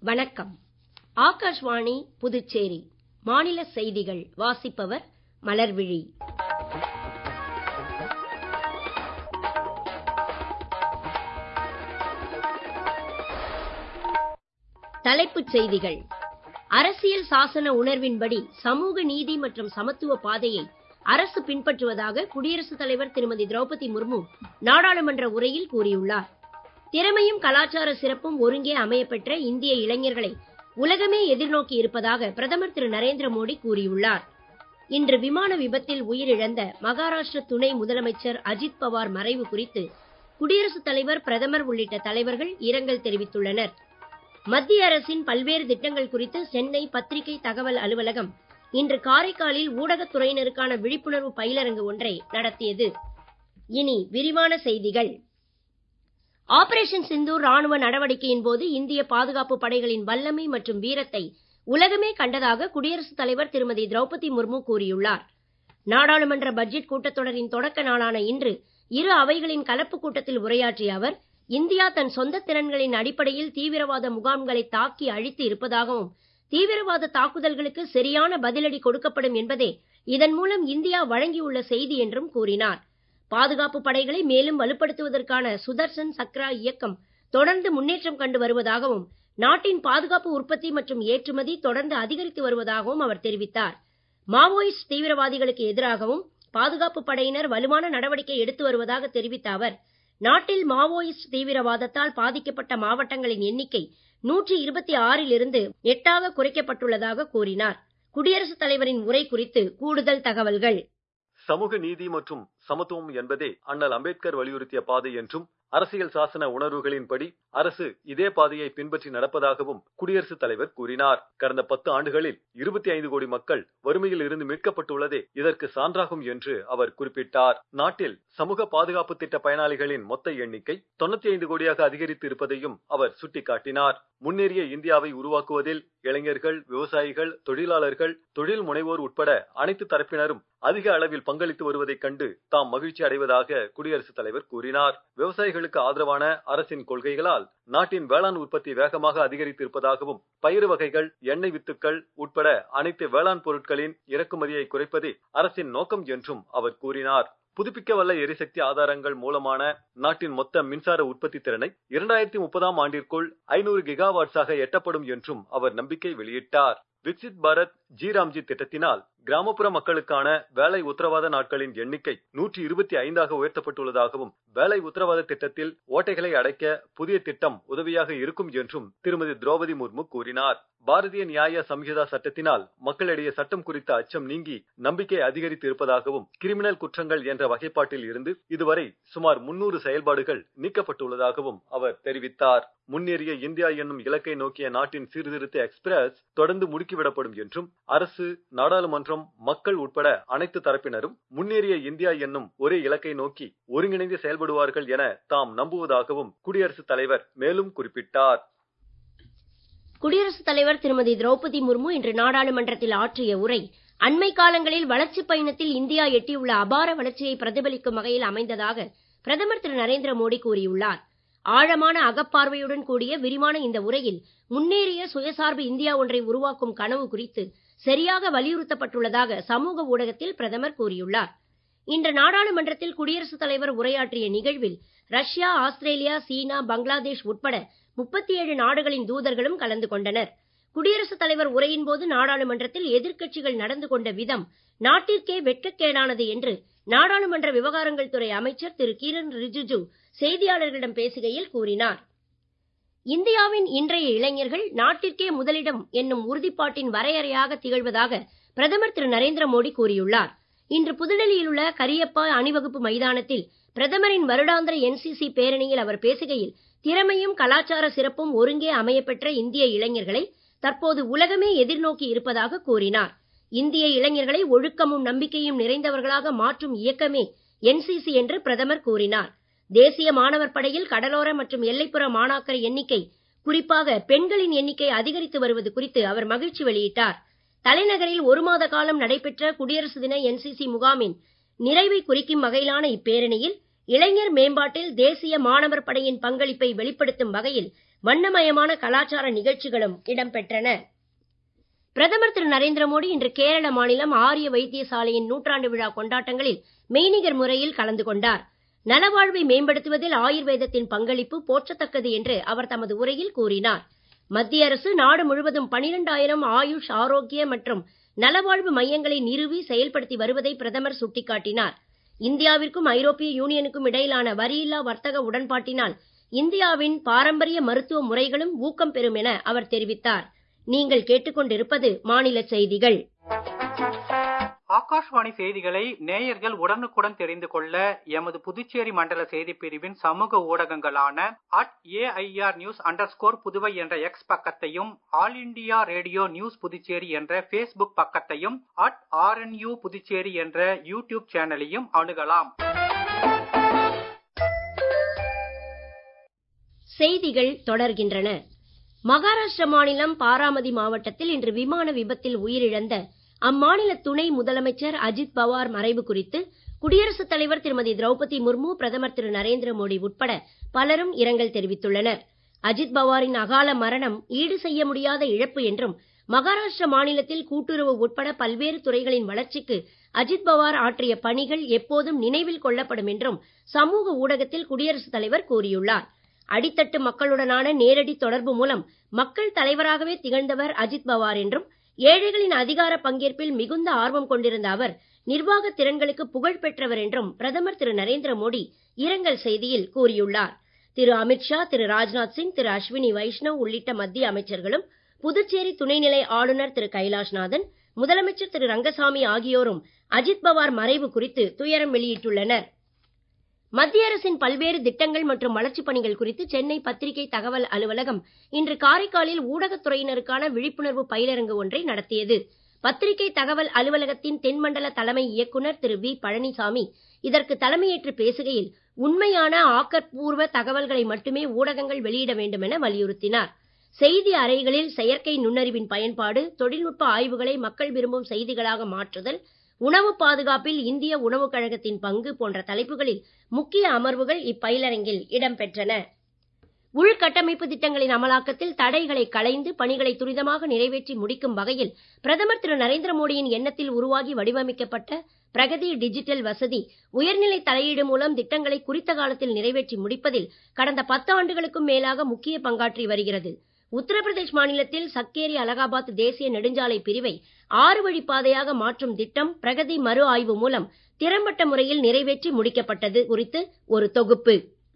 வணக்கம் ஆகாஷ்வாணி புதுச்சேரி மாநில செய்திகள் வாசிப்பவர் மலர்விழி தலைப்புச் செய்திகள் அரசியல் சாசன உணர்வின்படி சமூக நீதி மற்றும் சமத்துவ பாதையை அரசு பின்பற்றுவதாக குடியரசுத் தலைவர் திருமதி திரௌபதி முர்மு நாடாளுமன்ற உரையில் கூறியுள்ளார் திறமையும் கலாச்சார சிறப்பும் ஒருங்கே அமையப்பெற்ற இந்திய இளைஞர்களை உலகமே எதிர்நோக்கி இருப்பதாக பிரதமர் திரு நரேந்திர மோடி கூறியுள்ளார் இன்று விமான விபத்தில் உயிரிழந்த மகாராஷ்டிர துணை முதலமைச்சர் அஜித் பவார் மறைவு குறித்து குடியரசுத் தலைவர் பிரதமர் உள்ளிட்ட தலைவர்கள் இரங்கல் தெரிவித்துள்ளனர் மத்திய அரசின் பல்வேறு திட்டங்கள் குறித்து சென்னை பத்திரிகை தகவல் அலுவலகம் இன்று காரைக்காலில் ஊடகத் துறையினருக்கான விழிப்புணர்வு பயிலரங்கு ஒன்றை நடத்தியது இனி விரிவான செய்திகள் ஆபரேஷன் சிந்தூர் ராணுவ நடவடிக்கையின் போது இந்திய பாதுகாப்பு படைகளின் வல்லமை மற்றும் வீரத்தை உலகமே கண்டதாக குடியரசுத் தலைவர் திருமதி திரௌபதி முர்மு கூறியுள்ளார் நாடாளுமன்ற பட்ஜெட் கூட்டத்தொடரின் தொடக்க நாளான இன்று இரு அவைகளின் கலப்பு கூட்டத்தில் உரையாற்றிய அவர் இந்தியா தன் சொந்த திறன்களின் அடிப்படையில் தீவிரவாத முகாம்களை தாக்கி அழித்து இருப்பதாகவும் தீவிரவாத தாக்குதல்களுக்கு சரியான பதிலடி கொடுக்கப்படும் என்பதே இதன் மூலம் இந்தியா வழங்கியுள்ள செய்தி என்றும் கூறினார் பாதுகாப்பு படைகளை மேலும் வலுப்படுத்துவதற்கான சுதர்சன் சக்ரா இயக்கம் தொடர்ந்து முன்னேற்றம் கண்டு வருவதாகவும் நாட்டின் பாதுகாப்பு உற்பத்தி மற்றும் ஏற்றுமதி தொடர்ந்து அதிகரித்து வருவதாகவும் அவர் தெரிவித்தார் மாவோயிஸ்ட் தீவிரவாதிகளுக்கு எதிராகவும் பாதுகாப்பு படையினர் வலுவான நடவடிக்கை எடுத்து வருவதாக தெரிவித்த அவர் நாட்டில் மாவோயிஸ்ட் தீவிரவாதத்தால் பாதிக்கப்பட்ட மாவட்டங்களின் எண்ணிக்கை நூற்றி இருபத்தி ஆறில் இருந்து எட்டாக குறைக்கப்பட்டுள்ளதாக கூறினார் குடியரசுத் தலைவரின் உரை குறித்து கூடுதல் தகவல்கள் சமூக நீதி மற்றும் சமத்துவம் என்பதே அண்ணல் அம்பேத்கர் வலியுறுத்திய பாதை என்றும் அரசியல் சாசன உணர்வுகளின்படி அரசு இதே பாதையை பின்பற்றி நடப்பதாகவும் குடியரசுத் தலைவர் கூறினார் கடந்த பத்து ஆண்டுகளில் இருபத்தி ஐந்து கோடி மக்கள் வறுமையில் இருந்து மீட்கப்பட்டுள்ளதே இதற்கு சான்றாகும் என்று அவர் குறிப்பிட்டார் நாட்டில் சமூக பாதுகாப்பு திட்ட பயனாளிகளின் மொத்த எண்ணிக்கை தொண்ணூத்தி ஐந்து கோடியாக அதிகரித்து இருப்பதையும் அவர் சுட்டிக்காட்டினார் முன்னேறிய இந்தியாவை உருவாக்குவதில் இளைஞர்கள் விவசாயிகள் தொழிலாளர்கள் தொழில் முனைவோர் உட்பட அனைத்து தரப்பினரும் அதிக அளவில் பங்களித்து வருவதைக் கண்டு தாம் மகிழ்ச்சி அடைவதாக குடியரசுத் தலைவர் கூறினார் விவசாயிகளுக்கு ஆதரவான அரசின் கொள்கைகளால் நாட்டின் வேளாண் உற்பத்தி வேகமாக அதிகரித்து இருப்பதாகவும் பயிறு வகைகள் எண்ணெய் வித்துக்கள் உட்பட அனைத்து வேளாண் பொருட்களின் இறக்குமதியை குறைப்பதே அரசின் நோக்கம் என்றும் அவர் கூறினார் புதுப்பிக்க வல்ல எரிசக்தி ஆதாரங்கள் மூலமான நாட்டின் மொத்த மின்சார உற்பத்தி திறனை இரண்டாயிரத்தி முப்பதாம் ஆண்டிற்குள் ஐநூறு கிகாவாட்ஸாக எட்டப்படும் என்றும் அவர் நம்பிக்கை வெளியிட்டார் விக்சித் பாரத் ஜிராம்ஜி திட்டத்தினால் கிராமப்புற மக்களுக்கான வேலை உத்தரவாத நாட்களின் எண்ணிக்கை நூற்றி இருபத்தி ஐந்தாக உயர்த்தப்பட்டுள்ளதாகவும் வேலை உத்தரவாத திட்டத்தில் ஓட்டைகளை அடைக்க புதிய திட்டம் உதவியாக இருக்கும் என்றும் திருமதி திரௌபதி முர்மு கூறினார் பாரதிய நியாய சம்ஹிதா சட்டத்தினால் மக்களிடையே சட்டம் குறித்த அச்சம் நீங்கி நம்பிக்கை அதிகரித்து இருப்பதாகவும் கிரிமினல் குற்றங்கள் என்ற வகைப்பாட்டில் இருந்து இதுவரை சுமார் முன்னூறு செயல்பாடுகள் நீக்கப்பட்டுள்ளதாகவும் அவர் தெரிவித்தார் முன்னேறிய இந்தியா என்னும் இலக்கை நோக்கிய நாட்டின் சீர்திருத்த எக்ஸ்பிரஸ் தொடர்ந்து முடுக்கிவிடப்படும் என்றும் அரசு நாடாளுமன்றம் மக்கள் உட்பட அனைத்து தரப்பினரும் முன்னேறிய இந்தியா என்னும் ஒரே இலக்கை நோக்கி ஒருங்கிணைந்து செயல்படுவார்கள் என தாம் நம்புவதாகவும் குடியரசுத் தலைவர் மேலும் குறிப்பிட்டார் குடியரசுத் தலைவர் திருமதி திரௌபதி முர்மு இன்று நாடாளுமன்றத்தில் ஆற்றிய உரை அண்மை காலங்களில் வளர்ச்சிப் பயணத்தில் இந்தியா எட்டியுள்ள அபார வளர்ச்சியை பிரதிபலிக்கும் வகையில் அமைந்ததாக பிரதமர் திரு நரேந்திர மோடி கூறியுள்ளார் ஆழமான அகப்பார்வையுடன் கூடிய விரிவான இந்த உரையில் முன்னேறிய சுயசார்பு இந்தியா ஒன்றை உருவாக்கும் கனவு குறித்து சரியாக வலியுறுத்தப்பட்டுள்ளதாக சமூக ஊடகத்தில் பிரதமர் கூறியுள்ளார் இன்று நாடாளுமன்றத்தில் குடியரசுத் தலைவர் உரையாற்றிய நிகழ்வில் ரஷ்யா ஆஸ்திரேலியா சீனா பங்களாதேஷ் உட்பட முப்பத்தி ஏழு நாடுகளின் தூதர்களும் கலந்து கொண்டனர் குடியரசுத் தலைவர் உரையின் போது நாடாளுமன்றத்தில் எதிர்க்கட்சிகள் நடந்து கொண்ட விதம் நாட்டிற்கே வெட்கக்கேடானது என்று நாடாளுமன்ற விவகாரங்கள் துறை அமைச்சர் திரு கிரண் ரிஜிஜு செய்தியாளர்களிடம் பேசுகையில் கூறினார் இந்தியாவின் இன்றைய இளைஞர்கள் நாட்டிற்கே முதலிடம் என்னும் உறுதிப்பாட்டின் வரையறையாக திகழ்வதாக பிரதமர் திரு நரேந்திர மோடி கூறியுள்ளார் இன்று புதுடெல்லியில் உள்ள கரியப்பா அணிவகுப்பு மைதானத்தில் பிரதமரின் வருடாந்திர என்சிசி பேரணியில் அவர் பேசுகையில் திறமையும் கலாச்சார சிறப்பும் ஒருங்கே அமையப்பெற்ற இந்திய இளைஞர்களை தற்போது உலகமே எதிர்நோக்கி இருப்பதாக கூறினார் இந்திய இளைஞர்களை ஒழுக்கமும் நம்பிக்கையும் நிறைந்தவர்களாக மாற்றும் இயக்கமே என்சிசி என்று பிரதமர் கூறினார் தேசிய மாணவர் படையில் கடலோர மற்றும் எல்லைப்புற மாணாக்கர் எண்ணிக்கை குறிப்பாக பெண்களின் எண்ணிக்கை அதிகரித்து வருவது குறித்து அவர் மகிழ்ச்சி வெளியிட்டார் தலைநகரில் ஒரு மாத காலம் நடைபெற்ற குடியரசு தின என்சிசி முகாமின் நிறைவை குறிக்கும் வகையிலான இப்பேரணியில் இளைஞர் மேம்பாட்டில் தேசிய மாணவர் படையின் பங்களிப்பை வெளிப்படுத்தும் வகையில் வண்ணமயமான கலாச்சார நிகழ்ச்சிகளும் இடம்பெற்றன பிரதமர் திரு நரேந்திர மோடி இன்று கேரள மாநிலம் ஆரிய வைத்தியசாலையின் நூற்றாண்டு விழா கொண்டாட்டங்களில் மெய்நிகர் முறையில் கலந்து கொண்டார் நலவாழ்வை மேம்படுத்துவதில் ஆயுர்வேதத்தின் பங்களிப்பு போற்றத்தக்கது என்று அவர் தமது உரையில் கூறினார் மத்திய அரசு நாடு முழுவதும் பனிரெண்டாயிரம் ஆயுஷ் ஆரோக்கிய மற்றும் நலவாழ்வு மையங்களை நிறுவி செயல்படுத்தி வருவதை பிரதமர் சுட்டிக்காட்டினார் இந்தியாவிற்கும் ஐரோப்பிய யூனியனுக்கும் இடையிலான வரியில்லா வர்த்தக உடன்பாட்டினால் இந்தியாவின் பாரம்பரிய மருத்துவ முறைகளும் ஊக்கம் பெறும் என அவர் தெரிவித்தார் நீங்கள் கேட்டுக்கொண்டிருப்பது மாநில செய்திகள் ஆகாஷ்வாணி செய்திகளை நேயர்கள் உடனுக்குடன் தெரிந்து கொள்ள எமது புதுச்சேரி மண்டல செய்தி பிரிவின் சமூக ஊடகங்களான at AIR news under Puduvai என்ற எக்ஸ் பக்கத்தையும் all India radio news Puducherry என்ற பேஸ்புக் பக்கத்தையும் அட் ஆர்என்யூ புதுச்சேரி என்ற யூடியூப் சேனலையும் அணுகலாம் செய்திகள் தொடர்கின்றன மகாராஷ்டிர மாநிலம் பாராமதி மாவட்டத்தில் இன்று விமான விபத்தில் உயிரிழந்த அம்மாநில துணை முதலமைச்சர் அஜித் பவார் மறைவு குறித்து குடியரசுத் தலைவர் திருமதி திரௌபதி முர்மு பிரதமர் திரு நரேந்திர மோடி உட்பட பலரும் இரங்கல் தெரிவித்துள்ளனர் அஜித் பவாரின் அகால மரணம் ஈடு செய்ய முடியாத இழப்பு என்றும் மகாராஷ்டிர மாநிலத்தில் கூட்டுறவு உட்பட பல்வேறு துறைகளின் வளர்ச்சிக்கு அஜித் பவார் ஆற்றிய பணிகள் எப்போதும் நினைவில் கொள்ளப்படும் என்றும் சமூக ஊடகத்தில் குடியரசுத் தலைவர் கூறியுள்ளார் அடித்தட்டு மக்களுடனான நேரடி தொடர்பு மூலம் மக்கள் தலைவராகவே திகழ்ந்தவர் அஜித் பவார் என்றும் ஏழைகளின் அதிகார பங்கேற்பில் மிகுந்த ஆர்வம் கொண்டிருந்த அவர் நிர்வாக திறன்களுக்கு புகழ் பெற்றவர் என்றும் பிரதமர் திரு நரேந்திர மோடி இரங்கல் செய்தியில் கூறியுள்ளார் திரு அமித்ஷா திரு ராஜ்நாத் சிங் திரு அஸ்வினி வைஷ்ணவ் உள்ளிட்ட மத்திய அமைச்சர்களும் புதுச்சேரி துணைநிலை ஆளுநர் திரு கைலாஷ்நாதன் முதலமைச்சர் திரு ரங்கசாமி ஆகியோரும் அஜித் பவார் மறைவு குறித்து துயரம் வெளியிட்டுள்ளனர் மத்திய அரசின் பல்வேறு திட்டங்கள் மற்றும் வளர்ச்சிப் பணிகள் குறித்து சென்னை பத்திரிகை தகவல் அலுவலகம் இன்று காரைக்காலில் ஊடகத்துறையினருக்கான விழிப்புணர்வு பயிலரங்கு ஒன்றை நடத்தியது பத்திரிகை தகவல் அலுவலகத்தின் தென்மண்டல தலைமை இயக்குனர் திரு வி பழனிசாமி இதற்கு தலைமையேற்று பேசுகையில் உண்மையான ஆக்கப்பூர்வ தகவல்களை மட்டுமே ஊடகங்கள் வெளியிட வேண்டும் என வலியுறுத்தினார் செய்தி அறைகளில் செயற்கை நுண்ணறிவின் பயன்பாடு தொழில்நுட்ப ஆய்வுகளை மக்கள் விரும்பும் செய்திகளாக மாற்றுதல் உணவு பாதுகாப்பில் இந்திய உணவுக் கழகத்தின் பங்கு போன்ற தலைப்புகளில் முக்கிய அமர்வுகள் இப்பயிலரங்கில் இடம்பெற்றன உள்கட்டமைப்பு திட்டங்களின் அமலாக்கத்தில் தடைகளை களைந்து பணிகளை துரிதமாக நிறைவேற்றி முடிக்கும் வகையில் பிரதமர் திரு நரேந்திர மோடியின் எண்ணத்தில் உருவாகி வடிவமைக்கப்பட்ட பிரகதி டிஜிட்டல் வசதி உயர்நிலை தலையீடு மூலம் திட்டங்களை குறித்த காலத்தில் நிறைவேற்றி முடிப்பதில் கடந்த பத்து ஆண்டுகளுக்கும் மேலாக முக்கிய பங்காற்றி வருகிறது உத்தரப்பிரதேஷ் மாநிலத்தில் சக்கேரி அலகாபாத் தேசிய நெடுஞ்சாலை பிரிவை ஆறு வழிப்பாதையாக மாற்றும் திட்டம் பிரகதி மறு ஆய்வு மூலம் திறம்பட்ட முறையில் நிறைவேற்றி முடிக்கப்பட்டது குறித்து ஒரு தொகுப்பு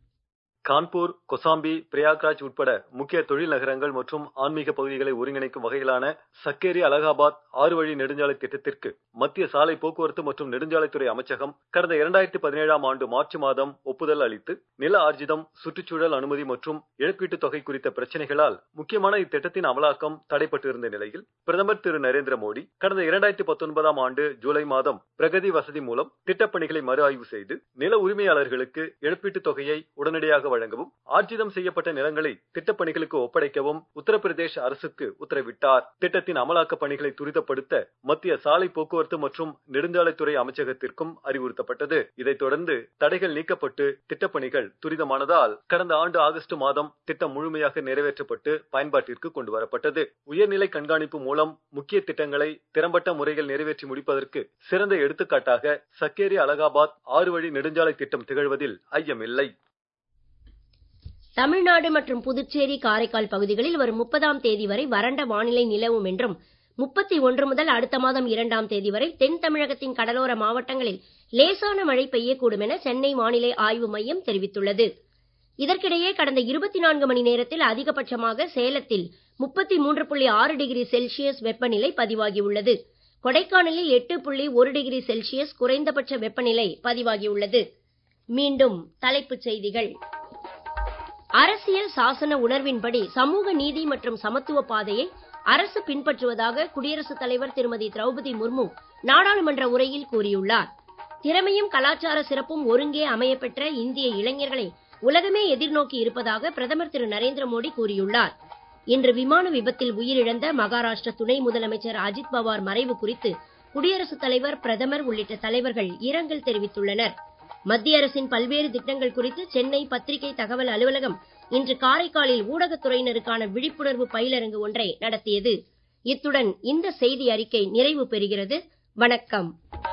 கான்பூர் கொசாம்பி பிரயாக்ராஜ் உட்பட முக்கிய தொழில் நகரங்கள் மற்றும் ஆன்மீக பகுதிகளை ஒருங்கிணைக்கும் வகையிலான சக்கேரி அலகாபாத் ஆறு வழி நெடுஞ்சாலை திட்டத்திற்கு மத்திய சாலை போக்குவரத்து மற்றும் நெடுஞ்சாலைத்துறை அமைச்சகம் கடந்த இரண்டாயிரத்தி பதினேழாம் ஆண்டு மார்ச் மாதம் ஒப்புதல் அளித்து நில ஆர்ஜிதம் சுற்றுச்சூழல் அனுமதி மற்றும் இழப்பீட்டுத் தொகை குறித்த பிரச்சனைகளால் முக்கியமான இத்திட்டத்தின் அமலாக்கம் தடைப்பட்டிருந்த நிலையில் பிரதமர் திரு நரேந்திர மோடி கடந்த இரண்டாயிரத்தி பத்தொன்பதாம் ஆண்டு ஜூலை மாதம் பிரகதி வசதி மூலம் திட்டப்பணிகளை மறு ஆய்வு செய்து நில உரிமையாளர்களுக்கு இழப்பீட்டுத் தொகையை உடனடியாக வழங்கவும் ஆர்ஜிதம் செய்யப்பட்ட நிலங்களை திட்டப்பணிகளுக்கு ஒப்படைக்கவும் உத்தரப்பிரதேச அரசுக்கு உத்தரவிட்டார் திட்டத்தின் அமலாக்க பணிகளை துரிதப்படுத்த மத்திய சாலை போக்குவரத்து மற்றும் நெடுஞ்சாலைத்துறை அமைச்சகத்திற்கும் அறிவுறுத்தப்பட்டது இதைத் தொடர்ந்து தடைகள் நீக்கப்பட்டு திட்டப்பணிகள் துரிதமானதால் கடந்த ஆண்டு ஆகஸ்ட் மாதம் திட்டம் முழுமையாக நிறைவேற்றப்பட்டு பயன்பாட்டிற்கு கொண்டு வரப்பட்டது உயர்நிலை கண்காணிப்பு மூலம் முக்கிய திட்டங்களை திறம்பட்ட முறையில் நிறைவேற்றி முடிப்பதற்கு சிறந்த எடுத்துக்காட்டாக சக்கேரி அலகாபாத் ஆறு வழி நெடுஞ்சாலை திட்டம் திகழ்வதில் ஐயமில்லை தமிழ்நாடு மற்றும் புதுச்சேரி காரைக்கால் பகுதிகளில் வரும் முப்பதாம் தேதி வரை வறண்ட வானிலை நிலவும் என்றும் முப்பத்தி ஒன்று முதல் அடுத்த மாதம் இரண்டாம் தேதி வரை தென் தமிழகத்தின் கடலோர மாவட்டங்களில் லேசான மழை பெய்யக்கூடும் என சென்னை வானிலை ஆய்வு மையம் தெரிவித்துள்ளது இதற்கிடையே கடந்த இருபத்தி நான்கு மணி நேரத்தில் அதிகபட்சமாக சேலத்தில் முப்பத்தி மூன்று புள்ளி ஆறு டிகிரி செல்சியஸ் வெப்பநிலை பதிவாகியுள்ளது கொடைக்கானலில் எட்டு புள்ளி ஒரு டிகிரி செல்சியஸ் குறைந்தபட்ச வெப்பநிலை பதிவாகியுள்ளது மீண்டும் தலைப்புச் செய்திகள் அரசியல் சாசன உணர்வின்படி சமூக நீதி மற்றும் சமத்துவ பாதையை அரசு பின்பற்றுவதாக குடியரசுத் தலைவர் திருமதி திரௌபதி முர்மு நாடாளுமன்ற உரையில் கூறியுள்ளார் திறமையும் கலாச்சார சிறப்பும் ஒருங்கே அமையப்பெற்ற இந்திய இளைஞர்களை உலகமே எதிர்நோக்கி இருப்பதாக பிரதமர் திரு நரேந்திர மோடி கூறியுள்ளார் இன்று விமான விபத்தில் உயிரிழந்த மகாராஷ்டிர துணை முதலமைச்சர் அஜித் பவார் மறைவு குறித்து குடியரசுத் தலைவர் பிரதமர் உள்ளிட்ட தலைவர்கள் இரங்கல் தெரிவித்துள்ளனர் மத்திய அரசின் பல்வேறு திட்டங்கள் குறித்து சென்னை பத்திரிகை தகவல் அலுவலகம் இன்று காரைக்காலில் ஊடகத்துறையினருக்கான விழிப்புணர்வு பயிலரங்கு ஒன்றை நடத்தியது இத்துடன் இந்த செய்தி அறிக்கை நிறைவு பெறுகிறது வணக்கம்